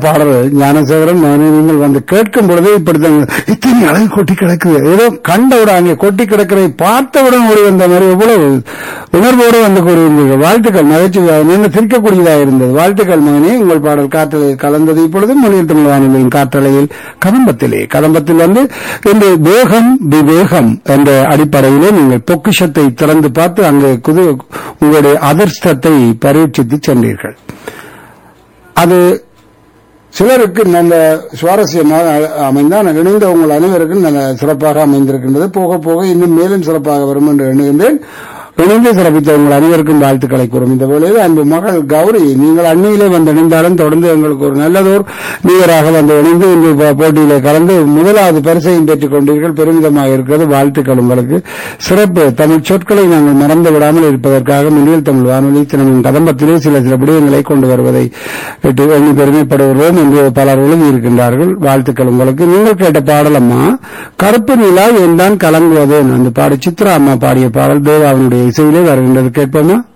பாடல் ஞானசேகரன் மகனே நீங்கள் வந்து கேட்கும் பொழுதே இப்படித்தான் இத்தனை அழகு கொட்டி கிடக்குது ஏதோ கண்டவுடன் அங்கே கொட்டி கிடக்கிறதை பார்த்தவுடன் ஓடி வந்த மாதிரி எவ்வளவு உணர்வோடு வந்து கூறியிருந்தீர்கள் வாழ்த்துக்கள் நகைச்சுவையாக நின்று சிரிக்கக்கூடியதாக இருந்தது வாழ்த்துக்கள் மகனே உங்கள் பாடல் காற்றலையில் கலந்தது இப்பொழுது மொழியில் தமிழ் வானொலியின் காற்றலையில் கதம்பத்திலே கதம்பத்தில் வந்து இந்த வேகம் விவேகம் என்ற அடிப்படையிலே நீங்கள் பொக்கிஷத்தை திறந்து பார்த்து அங்கே குது உங்களுடைய அதிர்ஷ்டத்தை பரீட்சித்து சென்றீர்கள் அது சிலருக்கு நல்ல சுவாரஸ்யமாக அ- அமைந்தால் இணைந்த உங்கள் அனைவருக்கும் நல்ல சிறப்பாக அமைந்திருக்கின்றது போக போக இன்னும் மேலும் சிறப்பாக வரும் என்று எண்ணுகின்றேன் இணைந்து சிறப்பித்த உங்கள் அனைவருக்கும் வாழ்த்துக்களை கூறும் இந்த வேளையில் அன்பு மகள் கௌரி நீங்கள் அண்மையிலே வந்து இணைந்தாலும் தொடர்ந்து எங்களுக்கு ஒரு நல்லதோர் நீவராக வந்து இணைந்து இந்த போ- போட்டியிலே கலந்து முதலாவது பரிசையும் பெற்றுக் கொண்டீர்கள் பெருமிதமாக இருக்கிறது வாழ்த்துக்கள் உங்களுக்கு சிறப்பு தமிழ் சொற்களை நாங்கள் மறந்து விடாமல் இருப்பதற்காக முன்னில் தமிழ் வானொலி தினமும் கதம்பத்திலே சில சில விடயங்களை கொண்டு வருவதை கேட்டு எண்ணி பெருமைப்படுகிறோம் என்று பலர் எழுதியிருக்கின்றார்கள் வாழ்த்துக்கள் உங்களுக்கு நீங்கள் கேட்ட பாடலம்மா கருப்பு நிலா என்றான் கலங்குவதேன் அந்த பாடு சித்ரா அம்மா பாடிய பாடல் தேவாவினுடைய இசையிலே வருகின்றது கேட்போமா